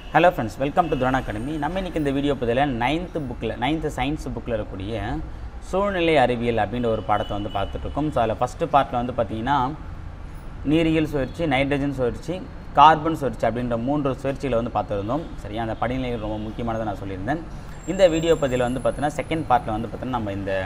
hello friends welcome to Drone Academy நம்ம இன்னைக்கு இந்த வீடியோ பதில் நைன்த்து புக்கில் நைன்த்து சயின்ஸ் புக்கில் இருக்கக்கூடிய சூழ்நிலை அறிவியல் அப்படின்ற ஒரு பாடத்தை வந்து பார்த்துட்ருக்கோம் ஸோ அதில் ஃபஸ்ட்டு பார்ட்டில் வந்து பார்த்தீங்கன்னா நீரியல் சுழற்சி நைட்ரஜன் சுழற்சி கார்பன் சுழற்சி அப்படின்ற மூன்று சுழற்சிகளை வந்து பார்த்துருந்தோம் சரியா அந்த படிநிலைகள் ரொம்ப முக்கியமானதை நான் சொல்லியிருந்தேன் இந்த வீடியோ பதிவில் வந்து பார்த்தீங்கன்னா செகண்ட் பார்ட்டில் வந்து பார்த்தீங்கன்னா நம்ம இந்த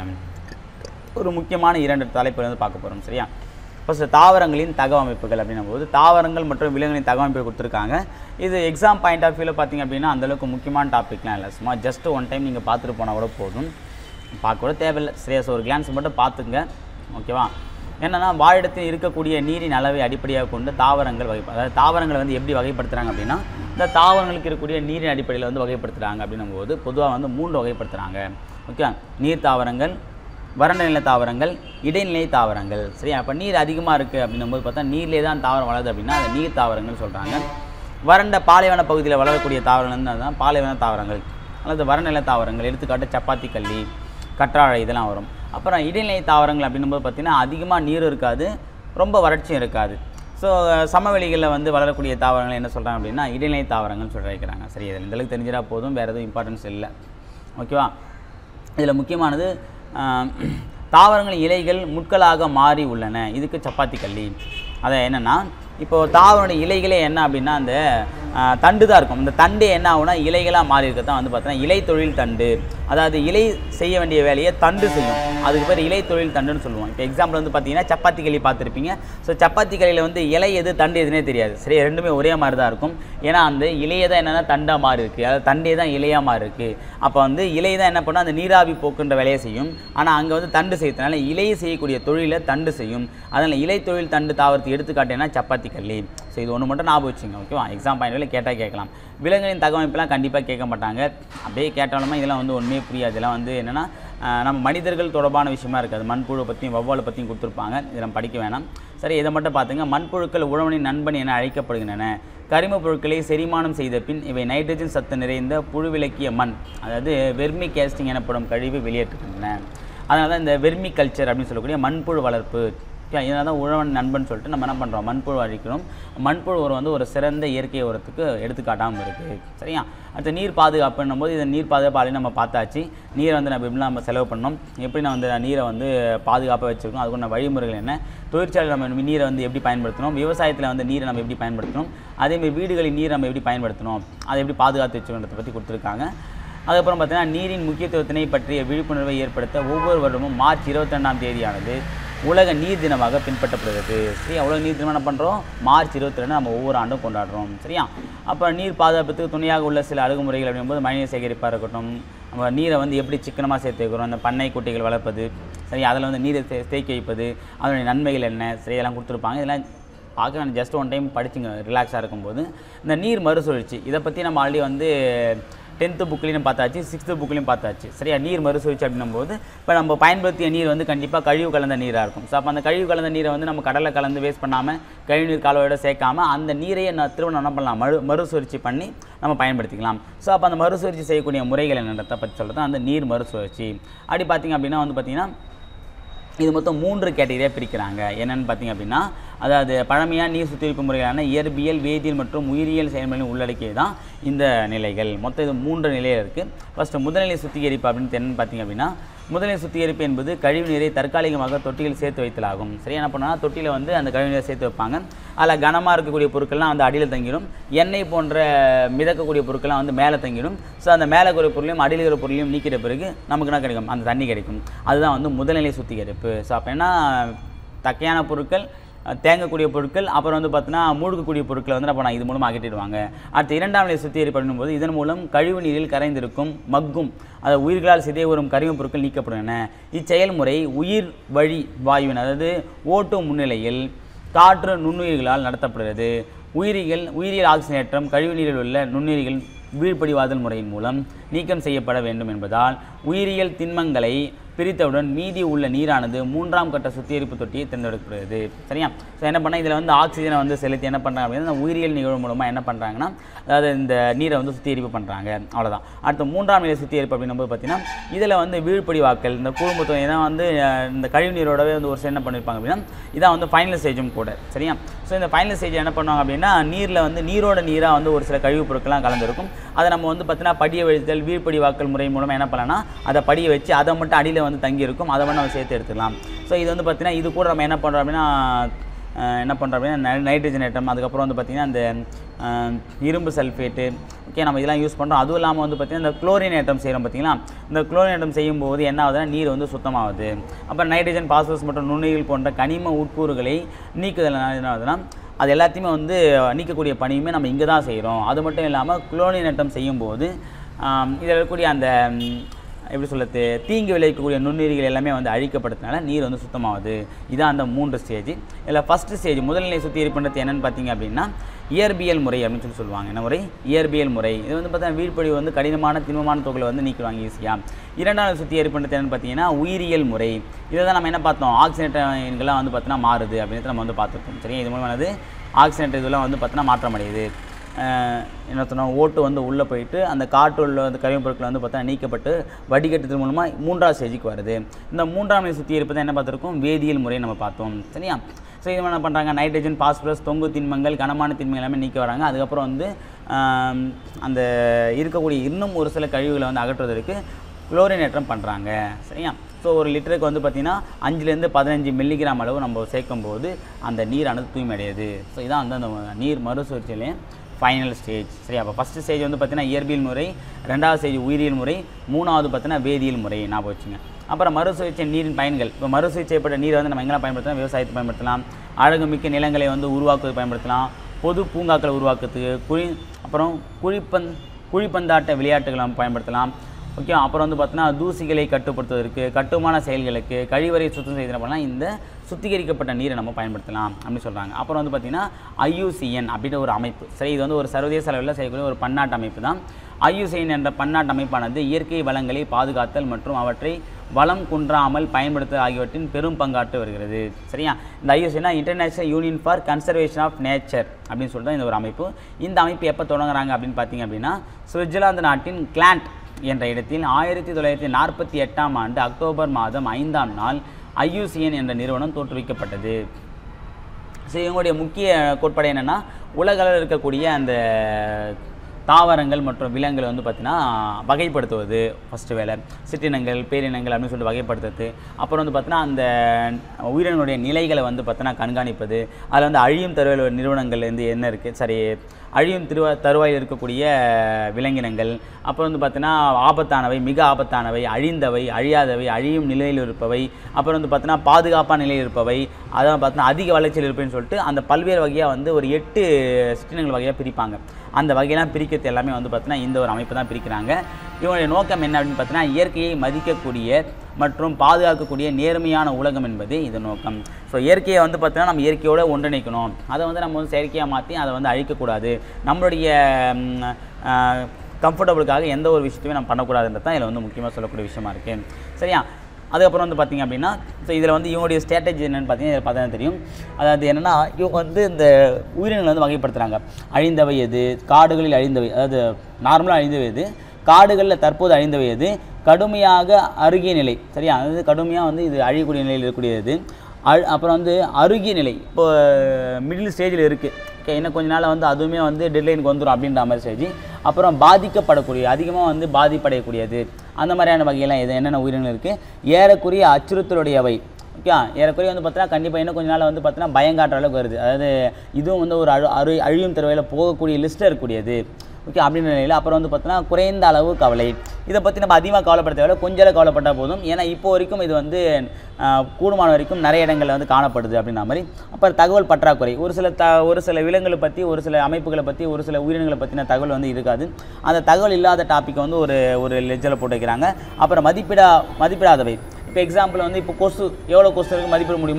ஒரு முக்கியமான இரண்டு தலைப்புகள் வந்து பார்க்க போகிறோம் சரியா ஃபஸ்ட்டு தாவரங்களின் தகவமைப்புகள் அப்படின்னும் போது தாவரங்கள் மற்றும் விலங்குகளின் தகவமைப்பு கொடுத்துருக்காங்க இது எக்ஸாம் பாயிண்ட் ஆஃப் வியூவில் பார்த்தீங்க அப்படின்னா அந்தளவுக்கு முக்கியமான டாபிக்லாம் இல்லை சும்மா ஜஸ்ட் ஒன் டைம் நீங்கள் பார்த்துட்டு போனால் கூட போதும் பார்க்க கூட தேவையில்லை சரியா ஸோ ஒரு கிளான்ஸ் மட்டும் பார்த்துங்க ஓகேவா என்னென்னா வாழிடத்தில் இருக்கக்கூடிய நீரின் அளவை அடிப்படையாக கொண்டு தாவரங்கள் வகை அதாவது தாவரங்களை வந்து எப்படி வகைப்படுத்துகிறாங்க அப்படின்னா இந்த தாவரங்களுக்கு இருக்கக்கூடிய நீரின் அடிப்படையில் வந்து வகைப்படுத்துகிறாங்க அப்படின்னும் போது பொதுவாக வந்து மூன்று வகைப்படுத்துகிறாங்க ஓகே நீர் தாவரங்கள் வறண்ட நில தாவரங்கள் இடைநிலை தாவரங்கள் சரி அப்போ நீர் அதிகமாக இருக்குது அப்படின்னும் போது பார்த்தா நீர்லே தான் தாவரம் வளருது அப்படின்னா அது நீர் தாவரங்கள் சொல்கிறாங்க வறண்ட பாலைவன பகுதியில் வளரக்கூடிய தாவரங்கள் வந்து அதுதான் பாலைவன தாவரங்கள் அல்லது வறநில தாவரங்கள் எடுத்துக்காட்டு சப்பாத்தி கள்ளி கற்றாழை இதெல்லாம் வரும் அப்புறம் இடைநிலை தாவரங்கள் அப்படின்னும் போது பார்த்திங்கன்னா அதிகமாக நீர் இருக்காது ரொம்ப வறட்சியும் இருக்காது ஸோ சமவெளிகளில் வந்து வளரக்கூடிய தாவரங்கள் என்ன சொல்கிறாங்க அப்படின்னா இடைநிலை தாவரங்கள் சொல்ல வைக்கிறாங்க சரி இதில் இந்த அளவுக்கு தெரிஞ்சிடா போதும் வேறு எதுவும் இம்பார்ட்டன்ஸ் இல்லை ஓகேவா இதில் முக்கியமானது ஆஹ், தாவரங்களின் இலைகள் முட்களாக மாறி உள்ளன இதுக்கு சப்பாத்தி கள்ளி அதை என்னென்னா இப்போது தாவரனுடைய இலைகளே என்ன அப்படின்னா அந்த ஆஹ், தண்டு தான் இருக்கும் இந்த தண்டு என்ன ஆகும்னா இலைகளாக மாறி இருக்க தான் வந்து பார்த்தீங்கன்னா இலை தொழில் தண்டு அதாவது இலை செய்ய வேண்டிய வேலையை தண்டு செய்யும் அதுக்கு பேர் இலை தொழில் தண்டுன்னு சொல்லுவோம் இப்போ எக்ஸாம்பிள் வந்து பார்த்தீங்கன்னா சப்பாத்தி களி பார்த்துருப்பீங்க ஸோ சப்பாத்தி களியில் வந்து இலை எது தண்டு எதுனே தெரியாது சரி ரெண்டுமே ஒரே மாதிரி தான் இருக்கும் ஏன்னா அந்த இலையை தான் என்னென்னா தண்டாக மாறி இருக்குது அதாவது தண்டே தான் இலையாக மாறி இருக்குது அப்போ வந்து இலை தான் என்ன பண்ணும் அந்த நீராவி போக்குன்ற வேலையை செய்யும் ஆனால் அங்கே வந்து தண்டு செய்யறதுனால இலையை செய்யக்கூடிய தொழிலை தண்டு செய்யும் அதனால் இலை தொழில் தண்டு தாவரத்தை எடுத்துக்காட்டேன்னா சப்பாத்தி கள்ளி ஸோ இது ஒன்று மட்டும் ஞாபகம் வச்சுங்க ஓகேவா எக்ஸாம் பாயிண்ட்ல கேட்டால் கேட்கலாம் விலங்குகளின் தகவமைப்பெல்லாம் கண்டிப்பாக கேட்க மாட்டாங்க அப்படியே கேட்டாலுமே இதெல்லாம் வந்து ஒன்றுமே புரியாது இதெல்லாம் வந்து என்னென்னா நம்ம மனிதர்கள் தொடர்பான விஷயமா இருக்காது மண்புழு பற்றியும் வவ்வாலை பற்றியும் கொடுத்துருப்பாங்க இதை நம்ம படிக்க வேணாம் சரி இதை மட்டும் பார்த்துங்க மண்புழுக்கள் உழவனின் நண்பன் என அழைக்கப்படுகின்றன கரிம பொருட்களை செரிமானம் செய்த பின் இவை நைட்ரஜன் சத்து நிறைந்த புழுவிலக்கிய மண் அதாவது வெர்மி கேஸ்டிங் எனப்படும் கழிவு வெளியேற்றுகின்றன அதனால தான் இந்த வெர்மி கல்ச்சர் அப்படின்னு சொல்லக்கூடிய மண்புழு வளர்ப்பு இதனால தான் உழவன் நண்பன் சொல்லிட்டு நம்ம என்ன பண்ணுறோம் மண்புழு அழிக்கிறோம் மண்புழு உரம் வந்து ஒரு சிறந்த இயற்கை உரத்துக்கு எடுத்துக்காட்டாமல் இருக்குது சரியா அடுத்து நீர் பாதுகாப்புன்னும் போது இந்த நீர் பாதுகாப்பு ஆல்ரெடி நம்ம பார்த்தாச்சு நீரை வந்து நம்ம எப்படிலாம் நம்ம செலவு பண்ணோம் எப்படி நான் வந்து நீரை வந்து பாதுகாப்பாக வச்சுருக்கோம் அதுக்குள்ள வழிமுறைகள் என்ன தொழிற்சாலையில் நம்ம நீரை வந்து எப்படி பயன்படுத்தணும் விவசாயத்தில் வந்து நீரை நம்ம எப்படி பயன்படுத்தணும் அதேமாதிரி வீடுகளில் நீர் நம்ம எப்படி பயன்படுத்தணும் அதை எப்படி பாதுகாத்து வச்சுக்கணுன்றதை பற்றி கொடுத்துருக்காங்க அதுக்கப்புறம் பார்த்தீங்கன்னா நீரின் முக்கியத்துவத்தினை பற்றிய விழிப்புணர்வை ஏற்படுத்த ஒவ்வொரு வருடமும் மார்ச் இருபத்தி ரெண்டாம் தேதியானது உலக நீர் தினமாக பின்பற்றப்படுகிறது சரியா உலக நீர் தினம் என்ன பண்ணுறோம் மார்ச் இருபத்தி ரெண்டு நம்ம ஒவ்வொரு ஆண்டும் கொண்டாடுறோம் சரியா அப்போ நீர் பாதுகாப்புக்கு துணையாக உள்ள சில அணுகுமுறைகள் அப்படிங்கும்போது மழைநீர் சேகரிப்பாக இருக்கட்டும் நம்ம நீரை வந்து எப்படி சிக்கனமாக சேர்த்து வைக்கிறோம் அந்த பண்ணை குட்டைகள் வளர்ப்பது சரி அதில் வந்து நீரை தே தேக்கி வைப்பது அதனுடைய நன்மைகள் என்ன சரி இதெல்லாம் கொடுத்துருப்பாங்க இதெல்லாம் பார்க்க நான் ஜஸ்ட் ஒன் டைம் படிச்சுங்க ரிலாக்ஸாக இருக்கும்போது இந்த நீர் மறுசுழற்சி இதை பற்றி நம்ம ஆல்ரெடி வந்து டென்த்து புக்லேயும் பார்த்தாச்சு சிக்ஸ்த்து புக்லேயும் பார்த்தாச்சு சரியா நீர் மறுசுழற்சி அப்படின்னும் போது இப்போ நம்ம பயன்படுத்திய நீர் வந்து கண்டிப்பாக கழிவு கலந்த நீராக இருக்கும் ஸோ அப்போ அந்த கழிவு கலந்த நீரை வந்து நம்ம கடலில் கலந்து வேஸ்ட் பண்ணாமல் கழிவுநீர் கால்வாயோட சேர்க்காம அந்த நீரையே நான் திரும்ப என்ன பண்ணலாம் மறு மறுசுழற்சி பண்ணி நம்ம பயன்படுத்திக்கலாம் ஸோ அப்போ அந்த மறுசுழற்சி செய்யக்கூடிய முறைகள் என்னன்றதை பற்றி சொல்கிறது அந்த நீர் மறுசுழற்சி அப்படி பார்த்தீங்க அப்படின்னா வந்து பார்த்திங்கன்னா இது மொத்தம் மூன்று கேட்டகரியாக பிரிக்கிறாங்க என்னென்னு பார்த்தீங்க அப்படின்னா அதாவது பழமையான நீர் சுத்திகரிப்பு முறைகளான இயற்பியல் வேதியியல் மற்றும் உயிரியல் செயல்முறையின் உள்ளடக்கியது தான் இந்த நிலைகள் மொத்தம் இது மூன்று நிலையில் இருக்குது ஃபஸ்ட்டு முதல்நிலை சுத்திகரிப்பு அப்படின்னு என்னன்னு பார்த்தீங்க அப்படின்னா முதல்நிலை சுத்திகரிப்பு என்பது கழிவு நீரை தற்காலிகமாக தொட்டியில் சேர்த்து வைத்தலாகும் சரி என்ன பண்ணால் தொட்டியில் வந்து அந்த கழிவு நீரை சேர்த்து வைப்பாங்க அதில் கனமாக இருக்கக்கூடிய பொருட்கள்லாம் வந்து அடியில் தங்கிடும் எண்ணெய் போன்ற மிதக்கக்கூடிய பொருட்கள்லாம் வந்து மேலே தங்கிடும் ஸோ அந்த மேலே இருக்கிற பொருளையும் அடியில் இருக்கிற பொருளையும் நீக்கிற பிறகு நமக்கு என்ன கிடைக்கும் அந்த தண்ணி கிடைக்கும் அதுதான் வந்து முதல்நிலை சுத்திகரிப்பு ஸோ அப்போ என்ன தக்கையான பொருட்கள் அஹ், தேங்கக்கூடிய பொருட்கள் அப்புறம் வந்து பார்த்தீங்கன்னா மூழ்கக்கூடிய பொருட்களை வந்து என்ன பண்ணலாம் இது மூலமாக அகற்றிடுவாங்க அடுத்து இரண்டாம் நிலை சுத்திகரிப்பு பண்ணும்போது இதன் மூலம் கழிவு நீரில் கரைந்திருக்கும் மக்கும் அது உயிர்களால் சிதைவுறும் கரிமப் பொருட்கள் நீக்கப்படுகின்றன இச்செயல்முறை உயிர் வழி வாயுவின் அதாவது ஓட்டு முன்னிலையில் காற்று நுண்ணுயிர்களால் நடத்தப்படுகிறது உயிரிகள் உயிரியல் ஆக்சிஜனேற்றம் கழிவு நீரில் உள்ள நுண்ணுயிரிகள் வீழ்படிவாதல் முறையின் மூலம் நீக்கம் செய்யப்பட வேண்டும் என்பதால் உயிரியல் திண்மங்களை பிரித்தவுடன் மீதி உள்ள நீரானது மூன்றாம் கட்ட சுத்திகரிப்பு தொட்டியை தேர்ந்தெடுக்கப்படுகிறது சரியா ஸோ என்ன பண்ணால் இதில் வந்து ஆக்சிஜனை வந்து செலுத்தி என்ன பண்ணுறாங்க அப்படின்னா இந்த உயிரியல் நிகழ்வு மூலமாக என்ன பண்ணுறாங்கன்னா அதாவது இந்த நீரை வந்து சுத்திகரிப்பு பண்ணுறாங்க அவ்வளோதான் அடுத்து மூன்றாம் நிலை சுத்திகரிப்பு அப்படின்னும் போது பார்த்தீங்கன்னா இதில் வந்து வீழ்படிவாக்கல் இந்த குடும்பத்துவம் இதான் வந்து அஹ், இந்த கழிவு நீரோடவே வந்து ஒரு சில என்ன பண்ணியிருப்பாங்க அப்படின்னா இதான் வந்து ஃபைனல் ஸ்டேஜும் கூட சரியா ஸோ இந்த ஃபைனல் ஸ்டேஜ் என்ன பண்ணுவாங்க அப்படின்னா நீரில் வந்து நீரோட நீராக வந்து ஒரு சில கழிவுப் பொருட்கள்லாம் கலந்துருக்கும் அதை நம்ம வந்து பார்த்தீங்கன்னா படிய வழித்தல் வீழ்படிவாக்கல் முறை மூலமாக என்ன பண்ணலாம்னா அதை படிய வச்சு அதை மட்டும் அடியில் வந்து தங்கி இருக்கும் அதை மட்டும் நம்ம சேர்த்து எடுத்துக்கலாம் ஸோ இது வந்து பார்த்தீங்கன்னா இது கூட நம்ம என்ன பண்ணுறோம் அப்படின்னா அஹ், என்ன பண்ணுறோம் அப்படின்னா நை- நைட்ரஜன் ஏட்டம் அதுக்கப்புறம் வந்து பார்த்திங்கன்னா அந்த அஹ், இரும்பு சல்ஃபேட்டு ஓகே நம்ம இதெல்லாம் யூஸ் பண்ணுறோம் அதுவும் இல்லாமல் வந்து பார்த்திங்கன்னா இந்த குளோரின் ஏட்டம் செய்கிறோம் பார்த்தீங்களா இந்த குளோரின் ஏட்டம் செய்யும்போது என்ன ஆகுதுன்னா நீர் வந்து சுத்தமாகுது அப்புறம் நைட்ரஜன் பாஸ்பரஸ் மற்றும் நுண்ணுயிர்கள் போன்ற கனிம உட்கூறுகளை நீக்குதல் என்ன ஆகுதுன்னா அது எல்லாத்தையுமே வந்து நீக்கக்கூடிய பணியுமே நம்ம இங்கே தான் செய்கிறோம் அது மட்டும் இல்லாமல் குளோரின் ஏட்டம் செய்யும்போது இதில் இருக்கக்கூடிய அந்த ம், எப்படி சொல்கிறது தீங்கு விளைவிக்கக்கூடிய நுண்ணுயிரிகள் எல்லாமே வந்து அழிக்கப்படுறதுனால நீர் வந்து சுத்தமாகுது இதான் அந்த மூன்று ஸ்டேஜ் இதில் ஃபஸ்ட்டு ஸ்டேஜ் முதல்நிலை சுத்திகரிப்புன்றது என்னென்னு பார்த்தீங்க அப்படின்னா இயற்பியல் முறை அப்படின்னு சொல்லி சொல்லுவாங்க என்ன முறை இயற்பியல் முறை இது வந்து பார்த்தீங்கன்னா வீழ்படி வந்து கடினமான திண்மமான தொகுலை வந்து நீக்கிடுவாங்க ஈஸியாக இரண்டாவது சுத்திகரிப்புன்றது என்னென்னு பார்த்தீங்கன்னா உயிரியல் முறை இதை தான் நம்ம என்ன பார்த்தோம் ஆக்சிஜனேட்டங்கள்லாம் வந்து பார்த்தீங்கன்னா மாறுது அப்படின்னு நம்ம வந்து பார்த்துருக்கோம் சரியா இது மூலமானது ஆக்சிஜனேட் இதெல்லாம் வந்து பார்த்தீங்கன்னா மாற்றமடையுது அஹ் என்ன சொன்னால் ஓட்டு வந்து உள்ளே போயிட்டு அந்த காற்று உள்ள அந்த கழிவுப் பொருட்கள் வந்து பார்த்தா நீக்கப்பட்டு வடிகட்டுறது மூலமாக மூன்றாவது ஸ்டேஜுக்கு வருது இந்த மூன்றாம் நிலை சுற்றி இருப்பதை என்ன பார்த்துருக்கோம் வேதியியல் முறை நம்ம பார்த்தோம் சரியா ஸோ இது என்ன பண்ணுறாங்க நைட்ரஜன் பாஸ்பரஸ் தொங்கு திண்மங்கள் கனமான திண்மங்கள் எல்லாமே நீக்கி வராங்க அதுக்கப்புறம் வந்து ஆம், அந்த இருக்கக்கூடிய இன்னும் ஒரு சில கழிவுகளை வந்து அகற்றுவதற்கு குளோரினேற்றம் பண்ணுறாங்க சரியா ஸோ ஒரு லிட்டருக்கு வந்து பார்த்திங்கன்னா அஞ்சுலேருந்து பதினஞ்சு மில்லிகிராம் அளவு நம்ம சேர்க்கும் போது அந்த நீரானது தூய்மையடையுது ஸோ இதான் வந்து அந்த நீர் மறுசுழற்சியிலையும் ஃபைனல் ஸ்டேஜ் சரி அப்போ ஃபஸ்ட்டு ஸ்டேஜ் வந்து பார்த்தீங்கன்னா இயற்பியல் முறை ரெண்டாவது ஸ்டேஜ் உயிரியல் முறை மூணாவது பார்த்தீங்கன்னா வேதியியல் முறை ஞாபகம் வச்சுங்க அப்புறம் மறுசுழற்சி நீரின் பயன்கள் இப்போ மறுசுழற்சி செய்யப்பட்ட நீரை வந்து நம்ம எங்கெல்லாம் பயன்படுத்தலாம் விவசாயத்துக்கு பயன்படுத்தலாம் அழகுமிக்க நிலங்களை வந்து உருவாக்குவதற்கு பயன்படுத்தலாம் பொது பூங்காக்களை உருவாக்குறதுக்கு குழி அப்புறம் குழிப்பந் குழிப்பந்தாட்ட விளையாட்டுகளை நம்ம பயன்படுத்தலாம் ஓகே அப்புறம் வந்து பார்த்தீங்கன்னா தூசிகளை கட்டுப்படுத்துவதற்கு கட்டுமான செயல்களுக்கு கழிவறை சுத்தம் செய்து பண்ணலாம் இந்த சுத்திகரிக்கப்பட்ட நீரை நம்ம பயன்படுத்தலாம் அப்படின்னு சொல்கிறாங்க அப்புறம் வந்து பார்த்திங்கன்னா ஐயூசிஎன் அப்படின்ற ஒரு அமைப்பு சரி இது வந்து ஒரு சர்வதேச அளவில் செய்யக்கூடிய ஒரு பன்னாட்டு அமைப்பு தான் ஐயூசிஎன் என்ற பன்னாட்டு அமைப்பானது இயற்கை வளங்களை பாதுகாத்தல் மற்றும் அவற்றை வளம் குன்றாமல் பயன்படுத்துதல் ஆகியவற்றின் பெரும் பங்காற்று வருகிறது சரியா இந்த ஐயூசினா International Union for Conservation of Nature அப்படின்னு சொல்லிட்டு தான் இந்த ஒரு அமைப்பு இந்த அமைப்பு எப்போ தொடங்குறாங்க அப்படின்னு பார்த்தீங்க அப்படின்னா சுவிட்சர்லாந்து நாட்டின் கிளாண்ட் என்ற இடத்தில் ஆயிரத்தி தொள்ளாயிரத்தி நாற்பத்தி எட்டாம் ஆண்டு அக்டோபர் மாதம் ஐந்தாம் நாள் ஐயூசிஎன் என்ற நிறுவனம் தோற்றுவிக்கப்பட்டது ஸோ இவங்களுடைய முக்கிய கோட்பாடு என்னென்னா உலகளவில் இருக்கக்கூடிய அந்த தாவரங்கள் மற்றும் விலங்குகளை வந்து பார்த்திங்கன்னா வகைப்படுத்துவது ஃபஸ்ட்டு வேலை சிற்றினங்கள் பேரினங்கள் அப்படின்னு சொல்லிட்டு வகைப்படுத்துறது அப்புறம் வந்து பார்த்தீங்கன்னா அந்த உயிரினங்களுடைய நிலைகளை வந்து பார்த்தீங்கன்னா கண்காணிப்பது அதில் வந்து அழியும் தருவாயில் நிறுவனங்கள்லேருந்து என்ன இருக்குது சரி அழியும் திருவ தருவாயில் இருக்கக்கூடிய விலங்கினங்கள் அப்புறம் வந்து பார்த்தீங்கன்னா ஆபத்தானவை மிக ஆபத்தானவை அழிந்தவை அழியாதவை அழியும் நிலையில் இருப்பவை அப்புறம் வந்து பார்த்தீங்கன்னா பாதுகாப்பான நிலையில் இருப்பவை அதான் பார்த்தீங்கன்னா அதிக வளர்ச்சியில் இருப்பேன்னு சொல்லிட்டு அந்த பல்வேறு வகையாக வந்து ஒரு எட்டு சிற்றினங்கள் வகையாக பிரிப்பாங்க அந்த வகையெல்லாம் பிரிக்கிறது எல்லாமே வந்து பார்த்தீங்கன்னா இந்த ஒரு அமைப்பு தான் பிரிக்கிறாங்க இவங்களுடைய நோக்கம் என்ன அப்படின்னு பார்த்தீங்கன்னா இயற்கையை மதிக்கக்கூடிய மற்றும் பாதுகாக்கக்கூடிய நேர்மையான உலகம் என்பது இது நோக்கம் ஸோ இயற்கையை வந்து பார்த்தீங்கன்னா நம்ம இயற்கையோடு ஒன்றிணைக்கணும் அதை வந்து நம்ம வந்து செயற்கையாக மாற்றி அதை வந்து அழிக்கக்கூடாது நம்மளுடைய கம்ஃபர்டபுளுக்காக எந்த ஒரு விஷயத்தையுமே நம்ம பண்ணக்கூடாதுன்றது தான் இதில் வந்து முக்கியமாக சொல்லக்கூடிய விஷயமா இருக்குது சரியா அதுக்கப்புறம் வந்து பார்த்திங்க அப்படின்னா ஸோ இதில் வந்து இவங்களுடைய ஸ்ட்ராட்டஜி என்னென்னு பார்த்தீங்கன்னா இதில் பார்த்தா தெரியும் அதாவது என்னென்னா இவங்க வந்து இந்த உயிரினங்களை வந்து வகைப்படுத்துகிறாங்க அழிந்தவை எது காடுகளில் அழிந்தவை அதாவது நார்மலாக அழிந்தவை எது காடுகளில் தற்போது அழிந்தவை எது கடுமையாக அருகிய நிலை சரியா அதாவது கடுமையாக வந்து இது அழியக்கூடிய நிலையில் இருக்கக்கூடியது அழ் அப்புறம் வந்து அருகிய நிலை இப்போ மிடில் ஸ்டேஜில் இருக்குது ஓகே இன்னும் கொஞ்ச நாள் வந்து அதுவுமே வந்து டெட்லைனுக்கு வந்துடும் அப்படின்ற மாதிரி ஸ்டேஜ் அப்புறம் பாதிக்கப்படக்கூடிய அதிகமாக வந்து பாதிப்படையக்கூடியது அந்த மாதிரியான வகையெல்லாம் எது என்னென்ன உயிரினங்கள் இருக்குது ஏறக்குறைய அச்சுறுத்தலுடையவை ஓகே ஏறக்குறைய வந்து பார்த்தீங்கன்னா கண்டிப்பாக இன்னும் கொஞ்ச நாள் வந்து பார்த்தீங்கன்னா பயங்காட்டுற அளவுக்கு வருது அதாவது இதுவும் வந்து ஒரு அழு அழு அழியும் தருவையில் போகக்கூடிய லிஸ்ட்டில் இருக்கக்கூடியது ஓகே அப்படின்ற நிலையில் அப்புறம் வந்து பார்த்தீங்கன்னா குறைந்த அளவு கவலை இதை பற்றி நம்ம அதிகமாக கவலைப்பட தேவையில்ல கொஞ்சம் அளவு கவலைப்பட்டால் போதும் ஏன்னா இப்போ வரைக்கும் இது வந்து ஆஹ், கூடுமான வரைக்கும் நிறைய இடங்களில் வந்து காணப்படுது அப்படின்ற மாதிரி அப்புறம் தகவல் பற்றாக்குறை ஒரு சில த ஒரு சில விலங்குகளை பற்றி ஒரு சில அமைப்புகளை பற்றி ஒரு சில உயிரினங்களை பற்றின தகவல் வந்து இருக்காது அந்த தகவல் இல்லாத டாப்பிக்கை வந்து ஒரு ஒரு லெஜரில் போட்டு வைக்கிறாங்க அப்புறம் மதிப்பிடா மதிப்பிடாதவை இப்போ எக்ஸாம்பிள் வந்து இப்போ கொசு எவ்வளோ கொசு இருக்குது மதிப்பிட முடியுமா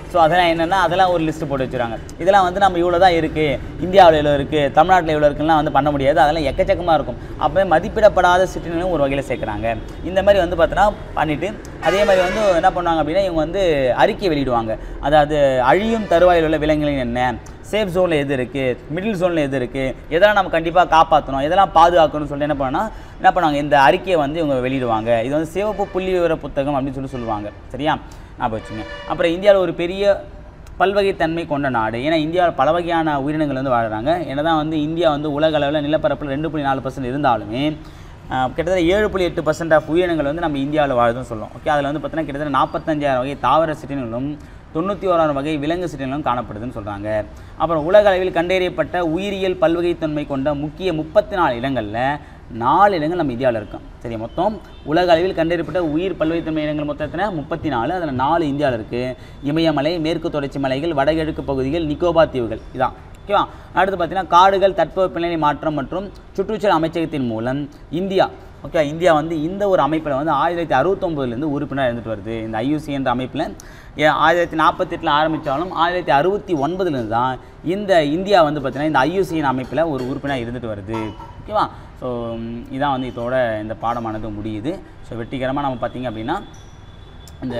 ஸோ அதெல்லாம் என்னென்னா அதெல்லாம் ஒரு லிஸ்ட்டு போட்டு வச்சுருவாங்க இதெல்லாம் வந்து நம்ம இவ்வளோ தான் இருக்குது இந்தியாவில் இவ்வளோ இருக்குது தமிழ்நாட்டில் இவ்வளோ இருக்குலாம் வந்து பண்ண முடியாது அதெல்லாம் எக்கச்சக்கமாக இருக்கும் அப்போ மதிப்பிடப்படாத சிற்றினங்களும் ஒரு வகையில் சேர்க்குறாங்க இந்த மாதிரி வந்து பார்த்தோன்னா பண்ணிவிட்டு அதே மாதிரி வந்து என்ன பண்ணுவாங்க அப்படின்னா இவங்க வந்து அறிக்கை வெளியிடுவாங்க அதாவது அழியும் தருவாயில் உள்ள விலங்குகள் என்ன சேஃப் ஜோனில் எது இருக்குது மிடில் ஜோனில் எது இருக்குது எதெல்லாம் நம்ம கண்டிப்பாக காப்பாற்றணும் எதெல்லாம் பாதுகாக்கணும்னு சொல்லிட்டு என்ன பண்ணா என்ன பண்ணுவாங்க இந்த அறிக்கையை வந்து இவங்க வெளியிடுவாங்க இது வந்து சிவப்பு புள்ளி விவர புத்தகம் அப்படின்னு சொல்லி சொல்லுவாங்க சரியா ஞாபகம் வச்சுங்க அப்புறம் இந்தியாவில் ஒரு பெரிய பல்வகைத்தன்மை கொண்ட நாடு ஏன்னா இந்தியாவில் பல வகையான உயிரினங்கள் வந்து வாழுறாங்க என்னதான் வந்து இந்தியா வந்து உலக அளவில் நிலப்பரப்பில் ரெண்டு புள்ளி நாலு பர்சன்ட் இருந்தாலுமே ஆஹ், கிட்டத்தட்ட ஏழு புள்ளி எட்டு பர்சன்ட் ஆஃப் உயிரினங்கள் வந்து நம்ம இந்தியாவில் வாழுதுன்னு சொல்லுவோம் ஓகே அதில் வந்து பார்த்தீங்கன்னா கிட்டத்தட்ட நாற்பத்தஞ்சாயிரம் வகை தாவர சிற்றினங்களும் தொண்ணூற்றி ஓராயிரம் வகை விலங்கு சிற்றினங்களும் காணப்படுதுன்னு சொல்கிறாங்க அப்புறம் உலக அளவில் கண்டறியப்பட்ட உயிரியல் பல்வகைத்தன்மை கொண்ட முக்கிய முப்பத்தி நாலு இடங்களில் நாலு இடங்கள் நம்ம இந்தியாவில் இருக்கோம் சரி மொத்தம் உலக அளவில் கண்டறியப்பட்ட உயிர் பல்வகைத்தன்மை இடங்கள் மொத்தத்தில் முப்பத்தி நாலு அதில் நாலு இந்தியாவில் இருக்குது இமயமலை மேற்கு தொடர்ச்சி மலைகள் வடகிழக்கு பகுதிகள் நிக்கோபார் தீவுகள் இதான் ஓகேவா அடுத்து பார்த்தீங்கன்னா காடுகள் தட்பவெப்பநிலை மாற்றம் மற்றும் சுற்றுச்சூழல் அமைச்சகத்தின் மூலம் இந்தியா ஓகே இந்தியா வந்து இந்த ஒரு அமைப்பில் வந்து ஆயிரத்தி தொள்ளாயிரத்தி அறுபத்தொம்போதுலேருந்து உறுப்பினர் இருந்துட்டு வருது இந்த ஐயூசி என்ற அமைப்பில் ஆயிரத்தி தொள்ளாயிரத்தி நாற்பத்தெட்டில் ஆரம்பித்தாலும் ஆயிரத்தி தொள்ளாயிரத்தி அறுபத்தி ஒன்பதுலேருந்து தான் இந்த இந்தியா வந்து பார்த்திங்கன்னா இந்த ஐயூசியின் அமைப்பில் ஒரு உறுப்பினர் இருந்துட்டு வருது ஓகேவா ஸோ இதான் வந்து இதோட இந்த பாடமானது முடியுது ஸோ வெற்றிகரமாக நம்ம பார்த்திங்க அப்படின்னா இந்த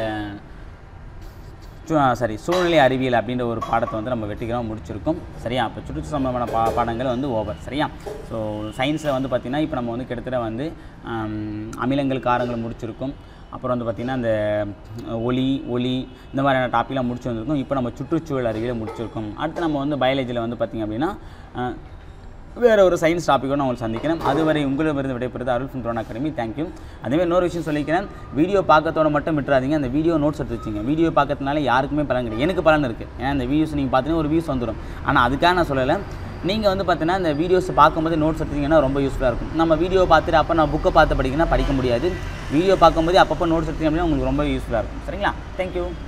சு- சரி சூழ்நிலை அறிவியல் அப்படின்ற ஒரு பாடத்தை வந்து நம்ம வெற்றிகரமாக முடிச்சிருக்கோம் சரியா அப்போ சுற்றுச்சூழல் சம்பந்தமான பா பாடங்கள் வந்து ஓவர் சரியா ஸோ சயின்ஸில் வந்து பார்த்திங்கன்னா இப்போ நம்ம வந்து கிட்டத்தட்ட வந்து ஆம், அமிலங்கள் காரங்கள் முடிச்சிருக்கோம் அப்புறம் வந்து பார்த்திங்கன்னா இந்த ஒலி ஒலி இந்த மாதிரியான டாப்பிக்லாம் முடிச்சு வந்திருக்கோம் இப்போ நம்ம சுற்றுச்சூழல் அறிவியலை முடிச்சிருக்கோம் அடுத்து நம்ம வந்து பயாலஜியில் வந்து பார்த்திங்க அப்படின்னா அஹ், வேற ஒரு சயின்ஸ் டாப்பிக்கோட நான் உங்களை சந்திக்கிறேன் அதுவரை உங்களிடமிருந்து விடைபெறுது Arul from Drone Academy thank you அதேமாதிரி இன்னொரு விஷயம் சொல்லிக்கிறேன் வீடியோ பார்க்கத்தோட மட்டும் விட்டுறாதீங்க அந்த வீடியோ நோட்ஸ் எடுத்து வச்சுங்க வீடியோ பார்க்கறதுனால யாருக்குமே பலன் கிடையாது எனக்கு பலன் இருக்குது ஏன்னா இந்த வீடியோஸ் நீங்கள் பார்த்தீங்கன்னா ஒரு வியூஸ் வந்துடும் ஆனால் அதுக்காக நான் சொல்லலை நீங்கள் வந்து பார்த்தீங்கன்னா இந்த வீடியோஸ் பார்க்கும்போது நோட்ஸ் எடுத்தீங்கன்னா ரொம்ப யூஸ்ஃபுல்லாக இருக்கும் நம்ம வீடியோ பார்த்துட்டு அப்போ நான் புக்கை பார்த்து படிக்கணும்னா படிக்க முடியாது வீடியோ பார்க்கும்போது அப்பப்போ நோட்ஸ் எடுத்தீங்க அப்படின்னா உங்களுக்கு ரொம்ப யூஸ்ஃபுல்லாக இருக்கும் சரிங்களா தேங்க்யூ